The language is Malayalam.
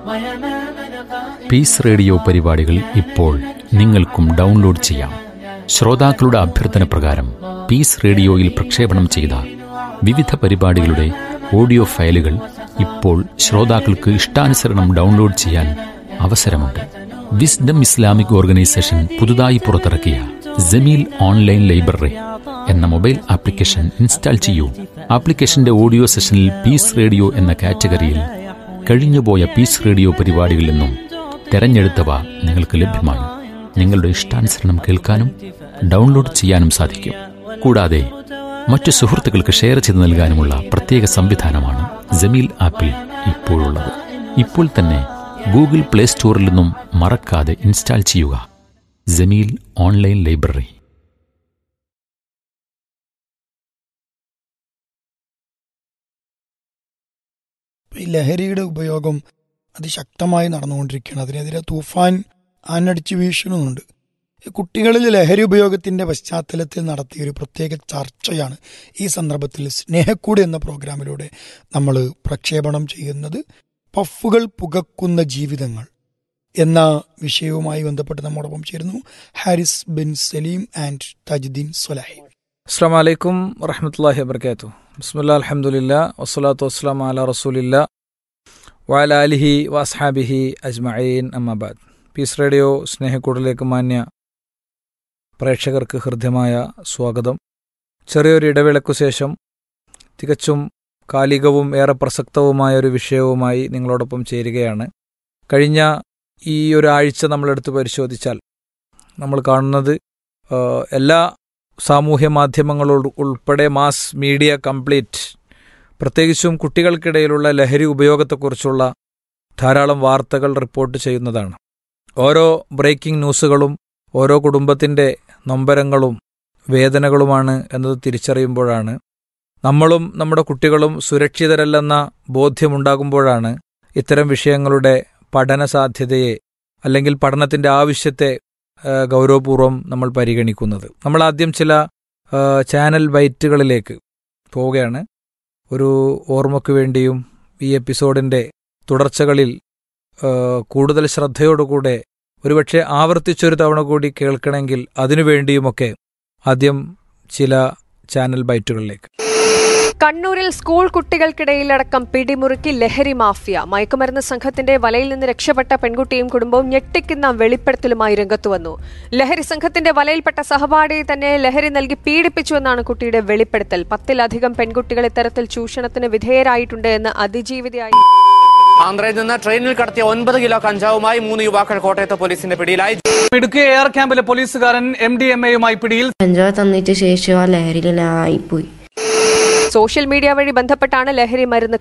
പീസ് റേഡിയോ പരിപാടികൾ ഇപ്പോൾ നിങ്ങൾക്കും ഡൗൺലോഡ് ചെയ്യാം ശ്രോതാക്കളുടെ അഭ്യർത്ഥന പ്രകാരം പീസ് റേഡിയോയിൽ പ്രക്ഷേപണം ചെയ്ത വിവിധ പരിപാടികളുടെ ഓഡിയോ ഫയലുകൾ ഇപ്പോൾ ശ്രോതാക്കൾക്ക് ഇഷ്ടാനുസരണം ഡൗൺലോഡ് ചെയ്യാൻ അവസരമുണ്ട് വിസ്ഡം ഇസ്ലാമിക് ഓർഗനൈസേഷൻ പുതുതായി പുറത്തിറക്കിയ ജമീൽ ഓൺലൈൻ ലൈബ്രറി എന്ന മൊബൈൽ ആപ്ലിക്കേഷൻ ഇൻസ്റ്റാൾ ചെയ്യൂ ആപ്ലിക്കേഷന്റെ ഓഡിയോ സെഷനിൽ പീസ് റേഡിയോ എന്ന കാറ്റഗറിയിൽ കഴിഞ്ഞുപോയ പീസ് റേഡിയോ പരിപാടികളിൽ നിന്നും തെരഞ്ഞെടുത്തവ നിങ്ങൾക്ക് ലഭ്യമാണ് നിങ്ങളുടെ ഇഷ്ടാനുസരണം കേൾക്കാനും ഡൗൺലോഡ് ചെയ്യാനും സാധിക്കും കൂടാതെ മറ്റു സുഹൃത്തുക്കൾക്ക് ഷെയർ ചെയ്ത് നൽകാനുമുള്ള പ്രത്യേക സംവിധാനമാണ് ജമീൽ ആപ്പിൽ ഇപ്പോഴുള്ളത് ഇപ്പോൾ തന്നെ ഗൂഗിൾ പ്ലേ സ്റ്റോറിൽ നിന്നും മറക്കാതെ ഇൻസ്റ്റാൾ ചെയ്യുക ജമീൽ ഓൺലൈൻ ലൈബ്രറി ഈ ലഹരിയുടെ ഉപയോഗം അതിശക്തമായി നടന്നുകൊണ്ടിരിക്കുകയാണ് അതിനെതിരെ തൂഫാൻ ആനടിച്ച് വീശുന്നുണ്ട് ഈ കുട്ടികളിൽ ലഹരി ഉപയോഗത്തിന്റെ പശ്ചാത്തലത്തിൽ നടത്തിയ ഒരു പ്രത്യേക ചർച്ചയാണ് ഈ സന്ദർഭത്തിൽ സ്നേഹക്കൂട് എന്ന പ്രോഗ്രാമിലൂടെ നമ്മൾ പ്രക്ഷേപണം ചെയ്യുന്നത് പഫുകൾ പുകക്കുന്ന ജീവിതങ്ങൾ എന്ന വിഷയവുമായി ബന്ധപ്പെട്ട് നമ്മോടൊപ്പം ചേരുന്നു ഹാരിസ് ബിൻ സലീം ആൻഡ് തജ്ദീൻ സൊലാഹി അസ്സാം വലൈക്കും വറഹമത്തല്ലാഹി വബർക്കാത്തു ബിസ്മില്ലാ അലഹമുല്ല വസ്സലാത്തു വസ്സലാം അല റസൂലില്ല വഅല അലിഹി വസ്ഹാബിഹി അജ്മഈൻ അമ്മാബാദ് പീസ് റേഡിയോ സ്നേഹക്കൂടിലേക്ക് മാന്യ പ്രേക്ഷകർക്ക് ഹൃദ്യമായ സ്വാഗതം ചെറിയൊരു ഇടവേളയ്ക്കു ശേഷം തികച്ചും കാലികവും ഏറെ പ്രസക്തവുമായ ഒരു വിഷയവുമായി നിങ്ങളോടൊപ്പം ചേരുകയാണ് കഴിഞ്ഞ ഈ ഒരാഴ്ച നമ്മളെടുത്ത് പരിശോധിച്ചാൽ നമ്മൾ കാണുന്നത് ആ, എല്ലാ സാമൂഹ്യ മാധ്യമങ്ങളോട് ഉൾപ്പെടെ മാസ് മീഡിയ കംപ്ലീറ്റ് പ്രത്യേകിച്ചും കുട്ടികൾക്കിടയിലുള്ള ലഹരി ഉപയോഗത്തെക്കുറിച്ചുള്ള ധാരാളം വാർത്തകൾ റിപ്പോർട്ട് ചെയ്യുന്നതാണ് ഓരോ ബ്രേക്കിംഗ് ന്യൂസുകളും ഓരോ കുടുംബത്തിൻ്റെ നൊമ്പരങ്ങളും വേദനകളുമാണ് എന്നത് തിരിച്ചറിയുമ്പോഴാണ് നമ്മളും നമ്മുടെ കുട്ടികളും സുരക്ഷിതരല്ലെന്ന ബോധ്യമുണ്ടാകുമ്പോഴാണ് ഇത്തരം വിഷയങ്ങളുടെ പഠന സാധ്യതയെ അല്ലെങ്കിൽ പഠനത്തിൻ്റെ ആവശ്യത്തെ ആ, ഗൗരവപൂർവ്വം നമ്മൾ പരിഗണിക്കുന്നത് നമ്മൾ ആദ്യം ചില ആ, ചാനൽ ബൈറ്റുകളിലേക്ക് പോവുകയാണ് ഒരു ഓർമ്മയ്ക്ക് വേണ്ടിയും ഈ എപ്പിസോഡിൻ്റെ തുടർച്ചകളിൽ ആ, കൂടുതൽ ശ്രദ്ധയോടുകൂടെ ഒരുപക്ഷെ ആവർത്തിച്ചൊരു തവണ കൂടി കേൾക്കണമെങ്കിൽ അതിനുവേണ്ടിയുമൊക്കെ ആദ്യം ചില ചാനൽ ബൈറ്റുകളിലേക്ക് കണ്ണൂരിൽ സ്കൂൾ കുട്ടികൾക്കിടയിലടക്കം പിടിമുറുക്കി ലഹരി മാഫിയ മയക്കുമരുന്ന് സംഘത്തിന്റെ വലയിൽ നിന്ന് രക്ഷപ്പെട്ട പെൺകുട്ടിയും കുടുംബവും ഞെട്ടിക്കുന്ന വെളിപ്പെടുത്തലുമായി രംഗത്തുവന്നു ലഹരി സംഘത്തിന്റെ വലയിൽപ്പെട്ട സഹപാഠിയെ തന്നെ ലഹരി നൽകി പീഡിപ്പിച്ചുവെന്നാണ് കുട്ടിയുടെ വെളിപ്പെടുത്തൽ പത്തിലധികം പെൺകുട്ടികൾ ഇത്തരത്തിൽ ചൂഷണത്തിന് വിധേയരായിട്ടുണ്ട് എന്ന് അതിജീവിതയായി ആന്ധ്രയിൽ നിന്ന് ട്രെയിനിൽ കടത്തിയ ഒൻപത് കിലോ കഞ്ചാവുമായി മൂന്ന് യുവാക്കൾ കോട്ടയത്ത് പോലീസിന്റെ പിടിയിലായി ഇടുക്കി എയർ ക്യാമ്പിലെ പോലീസുകാരൻ എം ഡി എം എയുമായി പിടിയിൽ കഞ്ചാവ് തന്നിട്ട് ശേഷം ആ ലഹരിയിലായിപ്പോയി സോഷ്യൽ മീഡിയ വഴി ബന്ധപ്പെട്ടാണ് ലഹരി മരുന്ന്